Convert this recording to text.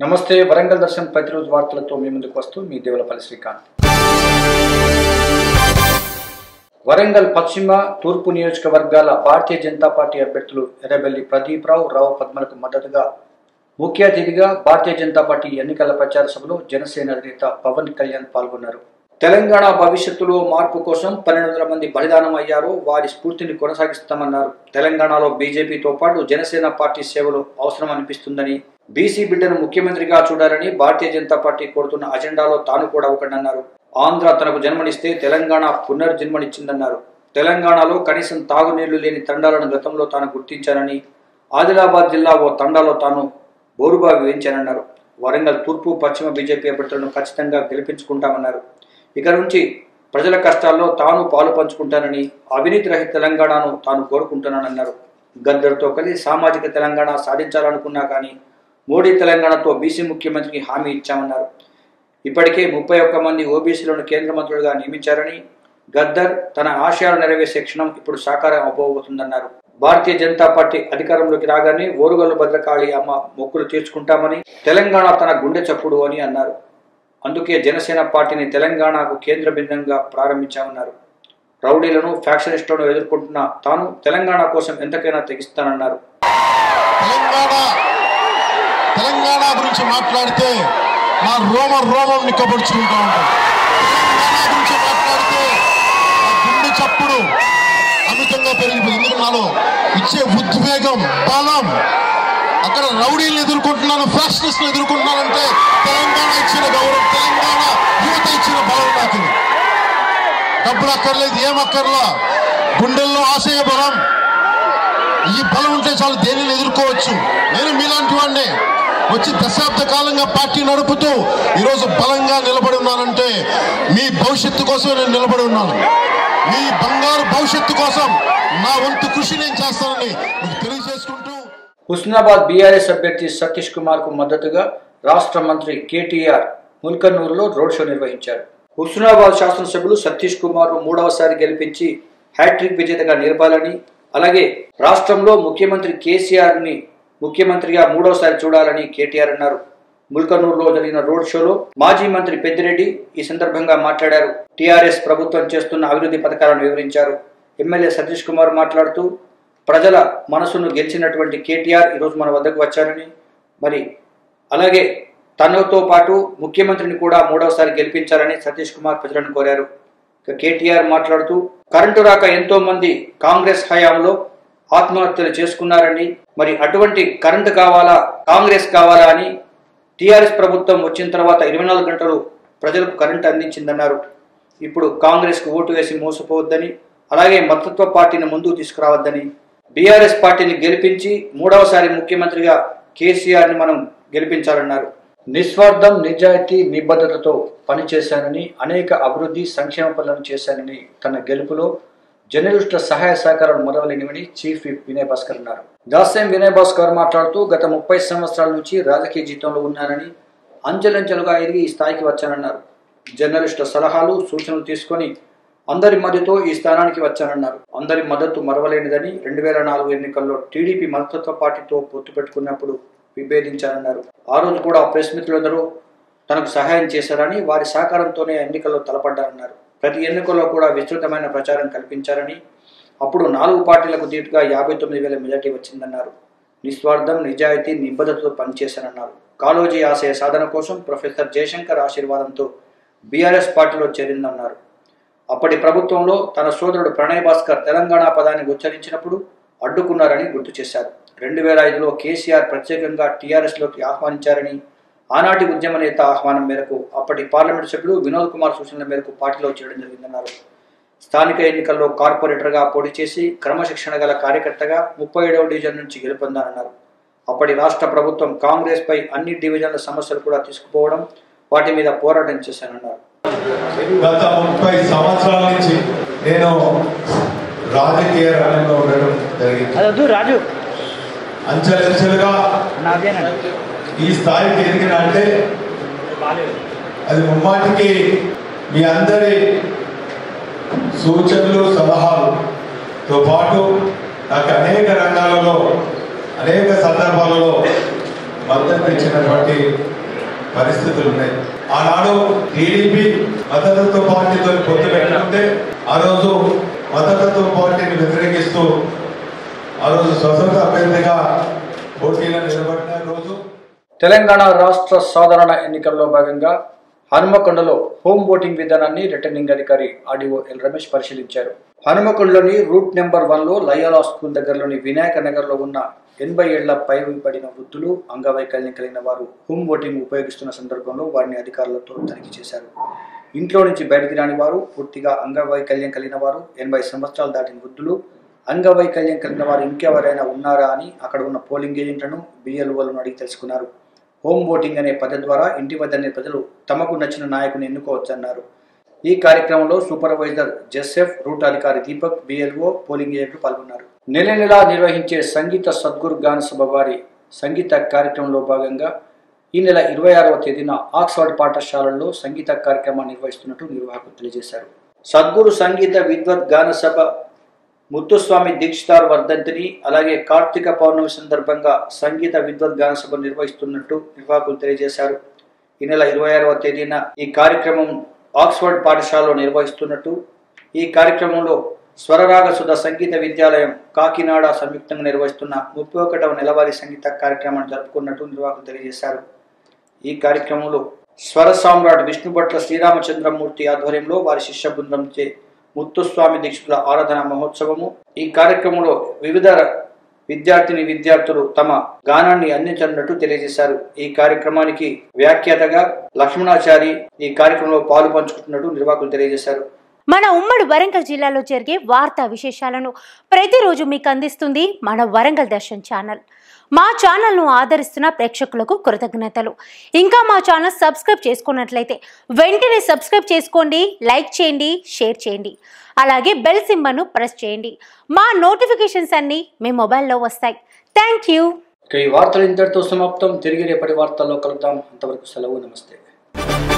నమస్తే వరంగల్ దర్శన్ ప్రతిరోజు వార్తలతో మీ ముందుకు వస్తూ మీ దేవులపల్లి శ్రీకాంత్ వరంగల్ పశ్చిమ తూర్పు నియోజకవర్గాల భారతీయ జనతా పార్టీ అభ్యర్థులు ఎర్రబెల్లి ప్రదీప్ రావు రావు పద్మలకు మద్దతుగా ముఖ్య అతిథిగా భారతీయ జనతా పార్టీ ఎన్నికల ప్రచార సభలో జనసేన అధినేత పవన్ కళ్యాణ్ పాల్గొన్నారు తెలంగాణ భవిష్యత్తులో మార్పు కోసం పన్నెండు వందల మంది బలిదానం అయ్యారు వారి స్ఫూర్తిని కొనసాగిస్తామన్నారు తెలంగాణలో బీజేపీతో పాటు జనసేన పార్టీ సేవలు అవసరం అనిపిస్తుందని బీసీ బిడ్డను ముఖ్యమంత్రిగా చూడాలని భారతీయ జనతా పార్టీ కోరుతున్న అజెండాలో తాను కూడా ఒకటన్నారు ఆంధ్ర తనకు జన్మనిస్తే తెలంగాణ పునర్జన్మనిచ్చిందన్నారు తెలంగాణలో కనీసం తాగునీళ్లు లేని తండాలను గతంలో తాను గుర్తించానని ఆదిలాబాద్ జిల్లా ఓ తండాలో తాను బోరుబావి వేయించానన్నారు వరంగల్ తూర్పు పశ్చిమ బీజేపీ అభ్యర్థులను ఖచ్చితంగా గెలిపించుకుంటామన్నారు ఇక నుంచి ప్రజల కష్టాల్లో తాను పాలు పంచుకుంటానని అవినీతి రహిత తెలంగాణను తాను కోరుకుంటున్నానన్నారు గద్దర్తో కలిసి సామాజిక తెలంగాణ సాధించాలనుకున్నా కానీ మోడీ తెలంగాణతో బీసీ ముఖ్యమంత్రికి హామీ ఇచ్చామన్నారు ఇప్పటికే ముప్పై ఒక్క మంది ఓబీసీలను కేంద్ర మంత్రులుగా నియమించారని గద్దర్ తన ఆశయాలు నెరవేర్చే క్షణం ఇప్పుడు సాకారం అవ్వబోతుందన్నారు భారతీయ జనతా పార్టీ అధికారంలోకి రాగానే ఓరుగల్లు భద్రకాళి అమ్మ మొక్కులు తీర్చుకుంటామని తెలంగాణ తన గుండె చప్పుడు అని అన్నారు అందుకే జనసేన పార్టీని తెలంగాణకు కేంద్ర బిందంగా ప్రారంభించామన్నారు రౌడీలను ఫ్యాక్షనిస్టులను ఎదుర్కొంటున్న తాను తెలంగాణ కోసం ఎంతకైనా తెగిస్తానన్నారు తెలంగాణ తెలంగాణ గురించి మాట్లాడితే నా రోమ రోమం నిక్కబడుచుకుంటూ ఉంటాం తెలంగాణ గురించి మాట్లాడితే నా గుండె చప్పుడు అమితంగా పెరిగిపోయింది ఎందుకంటే నాలో ఇచ్చే ఉద్వేగం బలం అక్కడ రౌడీలను ఎదుర్కొంటున్నాను ఫ్యాషనిస్ట్ ఎదుర్కొంటున్నానంటే తెలంగాణ ఇచ్చిన గౌరవం తెలంగాణ యువత ఇచ్చిన బలం నాకు ఇది. డబ్బులు అక్కర్లేదు ఏం అక్కర్లా గుండెల్లో ఆశయ బలం ఈ బలం ఉంటే చాలు దేనిని ఎదుర్కోవచ్చు నేను మీలాంటి వాడినే వచ్చి దశాబ్ద కాలంగా పార్టీ నడుపుతూ ఈరోజు బలంగా నిలబడి ఉన్నానంటే మీ భవిష్యత్తు కోసం నేను నిలబడి ఉన్నాను మీ బంగారు భవిష్యత్తు కోసం నా వంతు కృషి నేను చేస్తానని మీకు తెలియజేసుకుంటూ హుస్నాబాద్ బీఆర్ఎస్ అభ్యర్థి సతీష్ కుమార్ కు మద్దతుగా రాష్ట్ర మంత్రి కేటీఆర్ ముల్కన్నూరులో రోడ్ షో నిర్వహించారు హుస్నాబాద్ శాసనసభ్యులు సతీష్ కుమార్ ను మూడవసారి గెలిపించి హ్యాట్రిక్ విజేతగా నిలపాలని అలాగే రాష్ట్రంలో ముఖ్యమంత్రి కేసీఆర్ ని ముఖ్యమంత్రిగా మూడవసారి చూడాలని కేటీఆర్ అన్నారు ముల్కనూరులో జరిగిన రోడ్ షోలో మాజీ మంత్రి పెద్దిరెడ్డి ఈ సందర్భంగా మాట్లాడారు టీఆర్ఎస్ ప్రభుత్వం చేస్తున్న అభివృద్ధి పథకాలను వివరించారు ఎమ్మెల్యే సతీష్ కుమార్ మాట్లాడుతూ ప్రజల మనసును గెలిచినటువంటి కేటీఆర్ ఈరోజు మన వద్దకు వచ్చారని మరి అలాగే తనతో పాటు ముఖ్యమంత్రిని కూడా మూడవసారి గెలిపించాలని సతీష్ కుమార్ ప్రజలను కోరారు ఇక కేటీఆర్ మాట్లాడుతూ కరెంటు రాక ఎంతో మంది కాంగ్రెస్ హయాంలో ఆత్మహత్యలు చేసుకున్నారని మరి అటువంటి కరెంటు కావాలా కాంగ్రెస్ కావాలా అని టీఆర్ఎస్ ప్రభుత్వం వచ్చిన తర్వాత ఇరవై నాలుగు గంటలు ప్రజలకు కరెంటు అందించిందన్నారు ఇప్పుడు కాంగ్రెస్కు ఓటు వేసి మోసపోవద్దని అలాగే మతత్వ పార్టీని ముందుకు తీసుకురావద్దని బీఆర్ఎస్ పార్టీని గెలిపించి మూడవసారి ముఖ్యమంత్రిగా కేసీఆర్ని మనం గెలిపించాలన్నారు నిస్వార్థం నిజాయితీ నిబద్ధతతో పనిచేశానని అనేక అభివృద్ధి సంక్షేమ పనులను చేశానని తన గెలుపులో జర్నలిస్టుల సహాయ సహకారాలు మొదలైనవని చీఫ్ విప్ వినయ్ భాస్కర్ అన్నారు దాస్యం వినయ్ భాస్కర్ మాట్లాడుతూ గత ముప్పై సంవత్సరాల నుంచి రాజకీయ జీవితంలో ఉన్నానని అంచెలంచెలుగా ఎదిగి ఈ స్థాయికి వచ్చానన్నారు జర్నలిస్టుల సలహాలు సూచనలు తీసుకొని అందరి మద్దతుతో ఈ స్థానానికి వచ్చానన్నారు అందరి మద్దతు మరవలేనిదని రెండు వేల నాలుగు ఎన్నికల్లో టీడీపీ మద్దతు పార్టీతో పొత్తు పెట్టుకున్నప్పుడు విభేదించారన్నారు ఆ రోజు కూడా ప్రెస్ మిత్రులందరూ తనకు సహాయం చేశారని వారి సహకారంతోనే ఎన్నికల్లో తలపడ్డారన్నారు ప్రతి ఎన్నికల్లో కూడా విస్తృతమైన ప్రచారం కల్పించారని అప్పుడు నాలుగు పార్టీలకు దీటుగా యాభై తొమ్మిది వేల మెజార్టీ వచ్చిందన్నారు నిస్వార్థం నిజాయితీ నిబద్ధతతో పనిచేశారన్నారు కాలోజీ ఆశయ సాధన కోసం ప్రొఫెసర్ జయశంకర్ ఆశీర్వాదంతో బీఆర్ఎస్ పార్టీలో చేరిందన్నారు అప్పటి ప్రభుత్వంలో తన సోదరుడు ప్రణయ్ భాస్కర్ తెలంగాణ పదాన్ని ఉచ్చరించినప్పుడు అడ్డుకున్నారని గుర్తు చేశారు రెండు వేల ఐదులో కేసీఆర్ ప్రత్యేకంగా టీఆర్ఎస్లోకి ఆహ్వానించారని ఆనాటి ఉద్యమ నేత ఆహ్వానం మేరకు అప్పటి పార్లమెంట్ సభ్యులు వినోద్ కుమార్ సూచనల మేరకు పార్టీలో చేరడం జరిగిందన్నారు స్థానిక ఎన్నికల్లో కార్పొరేటర్గా పోటీ చేసి క్రమశిక్షణ గల కార్యకర్తగా ముప్పై ఏడవ డివిజన్ నుంచి గెలుపొందానన్నారు అప్పటి రాష్ట్ర ప్రభుత్వం కాంగ్రెస్ పై అన్ని డివిజన్ల సమస్యలు కూడా తీసుకుపోవడం వాటి మీద పోరాటం చేశానన్నారు గత ముప్పై సంవత్సరాల నుంచి నేను రాజకీయ రంగంలో ఉండడం జరిగింది అదొద్దు రాజు అంచెలంచెలుగా నాదేనండి ఈ స్థాయికి ఎదిగిన అంటే అది ముమ్మాటికి మీ అందరి సూచనలు సలహాలతో పాటు నాకు అనేక రంగాలలో అనేక సందర్భాలలో మద్దతు ఇచ్చినటువంటి పరిస్థితులు ఉన్నాయి ఆనాడు టీడీపీ మతతత్వ పార్టీతో పొత్తు పెట్టుకుంటే ఆ రోజు మతతత్వ పార్టీని వ్యతిరేకిస్తూ ఆ రోజు స్వతంత్ర అభ్యర్థిగా పోటీలో నిలబడిన రోజు తెలంగాణ రాష్ట్ర సాధారణ ఎన్నికల్లో భాగంగా హనుమకొండలో హోమ్ ఓటింగ్ విధానాన్ని రిటర్నింగ్ అధికారి ఆర్డీఓ ఎల్ రమేష్ పరిశీలించారు హనుమకొండలోని రూట్ నెంబర్ వన్ లో లయోలా స్కూల్ దగ్గరలోని వినాయక నగర్ లో ఉన్న ఎనభై ఏళ్ల పైబడిన వృద్ధులు అంగవైకల్యం కలిగిన వారు హోమ్ ఓటింగ్ ఉపయోగిస్తున్న సందర్భంలో వారిని అధికారులతో తనిఖీ చేశారు ఇంట్లో నుంచి బయటికి రాని వారు పూర్తిగా అంగవైకల్యం కలిగిన వారు ఎనభై సంవత్సరాలు దాటిన వృద్ధులు అంగవైకల్యం కలిగిన వారు ఇంకెవరైనా ఉన్నారా అని అక్కడ ఉన్న పోలింగ్ ఏజెంట్లను బిఎల్ఓలను అడిగి తెలుసుకున్నారు హోమ్ ఓటింగ్ అనే పద్ధతి ద్వారా ఇంటి వద్దనే ప్రజలు తమకు నచ్చిన నాయకుని ఎన్నుకోవచ్చన్నారు ఈ కార్యక్రమంలో సూపర్వైజర్ జెస్ఎఫ్ రూట్ అధికారి దీపక్ బిఎల్ఓ పోలింగ్ ఏజెంట్లు పాల్గొన్నారు నెల నెలా నిర్వహించే సంగీత సద్గురు గాన సభ వారి సంగీత కార్యక్రమంలో భాగంగా ఈ నెల ఇరవై ఆరవ తేదీన ఆక్స్ఫర్డ్ పాఠశాలల్లో సంగీత కార్యక్రమాన్ని నిర్వహిస్తున్నట్టు నిర్వాహకులు తెలియజేశారు సద్గురు సంగీత విద్వత్ గాన సభ ముత్తుస్వామి దీక్షితార్ వర్ధంతిని అలాగే కార్తీక పౌర్ణమి సందర్భంగా సంగీత విద్వత్ గాన సభ నిర్వహిస్తున్నట్టు నిర్వాహకులు తెలియజేశారు ఈ నెల ఇరవై ఆరవ తేదీన ఈ కార్యక్రమం ఆక్స్ఫర్డ్ పాఠశాలలో నిర్వహిస్తున్నట్టు ఈ కార్యక్రమంలో స్వరరాగ సుధ సంగీత విద్యాలయం కాకినాడ సంయుక్తంగా నిర్వహిస్తున్న ముప్పై ఒకటవ నెలవారీ సంగీత కార్యక్రమాన్ని జరుపుకున్నట్టు నిర్వాహకులు తెలియజేశారు ఈ కార్యక్రమంలో స్వర సామ్రాట్ విష్ణుభట్ల శ్రీరామచంద్రమూర్తి ఆధ్వర్యంలో వారి శిష్య బృందంచే ముత్తుస్వామి దీక్షితుల ఆరాధన మహోత్సవము ఈ కార్యక్రమంలో వివిధ విద్యార్థిని విద్యార్థులు తమ గానాన్ని అందించనున్నట్టు తెలియజేశారు ఈ కార్యక్రమానికి వ్యాఖ్యాతగా లక్ష్మణాచారి ఈ కార్యక్రమంలో పాలు పంచుకుంటున్నట్టు నిర్వాహకులు తెలియజేశారు మన ఉమ్మడి వరంగల్ జిల్లాలో జరిగే వార్తా విశేషాలను ప్రతిరోజు మీకు అందిస్తుంది మన వరంగల్ దర్శన్ ఛానల్ మా ఛానల్ను ఆదరిస్తున్న ప్రేక్షకులకు కృతజ్ఞతలు ఇంకా మా ఛానల్ సబ్స్క్రైబ్ చేసుకున్నట్లయితే వెంటనే సబ్స్క్రైబ్ చేసుకోండి లైక్ చేయండి షేర్ చేయండి అలాగే బెల్ సింబల్ను ప్రెస్ చేయండి మా నోటిఫికేషన్స్ అన్నీ మీ మొబైల్లో వస్తాయి థ్యాంక్ యూ ఇక ఈ వార్తలు ఇంతటితో సమాప్తం తిరిగి రేపటి వార్తల్లో కలుద్దాం అంతవరకు సెలవు నమస్తే